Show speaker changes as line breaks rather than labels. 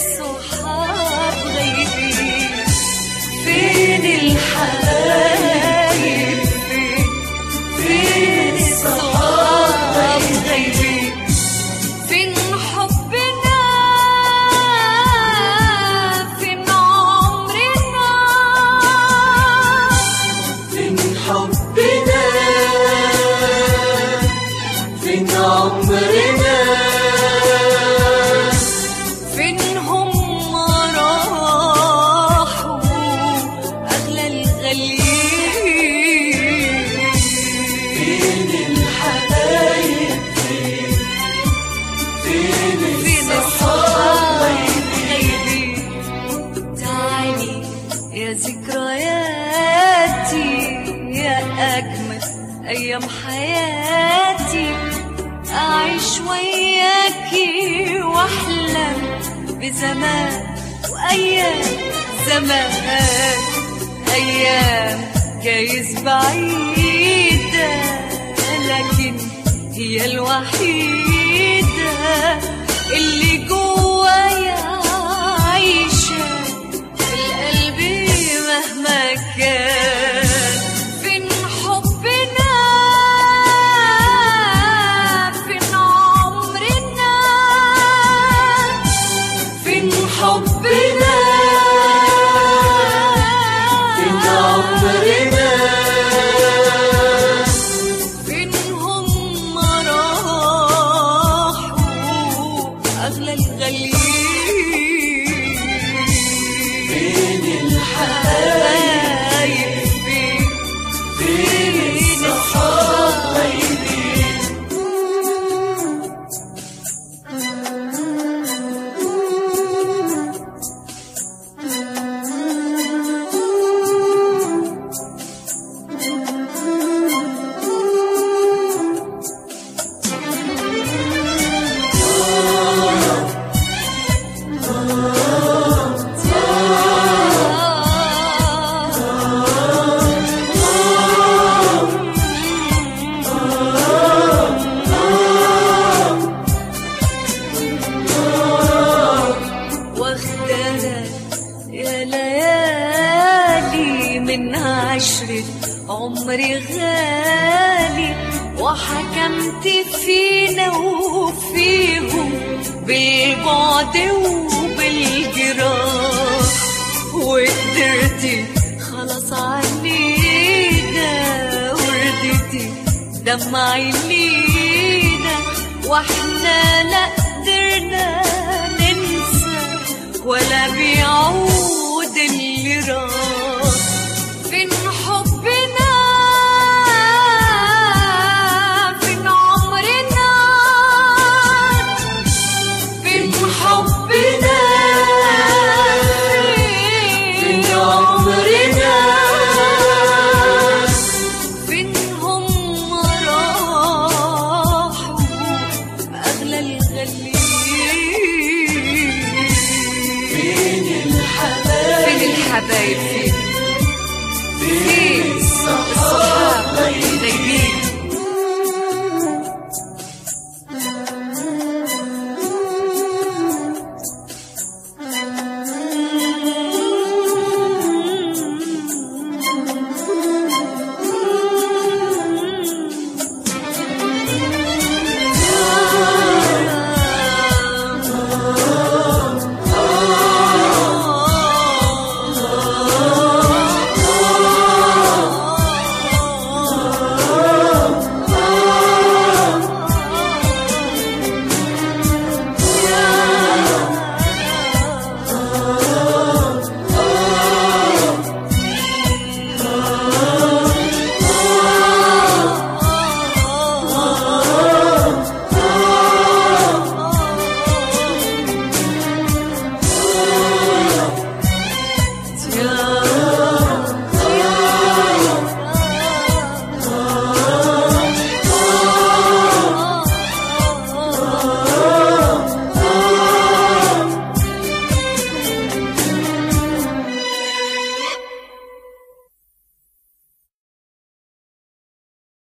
الصحاب غايبين فين الحبايب فين فين الصحاب غايبين فين حبنا فين عمرنا
فين حبنا فين عمرنا
فين هم راحوا أغلى الغاليين
فين الحبايب فين فين
فين الصحاب غايبين تعالي يا ذكرياتي يا أجمل أيام حياتي أعيش وياكي وأحلم بزمان وأيام زمان أيام جايز بعيدة لكن هي الوحيدة اللي جوايا عايشة في القلب مهما كان فين حبنا فين عمرنا
فين حبنا فين عمرنا
فين هم راحوا أغلى الغاليين
فين الحبايب
حبايب فين
فين الصحاب غايبين
واخداها يا ليالي من عشرة عمري غالي وحكمت فينا وفيهم بالبعد وبالجراح وقدرتي خلاص علينا وردتي دمعي لينا واحنا لا قدرنا ننسى ولا بيعود اللي راح فين حبنا فين عمرنا فين حبنا
فين عمرنا
فين هم راحوا أغلى الغاليين
فين الحبايب
فين الحبايب فين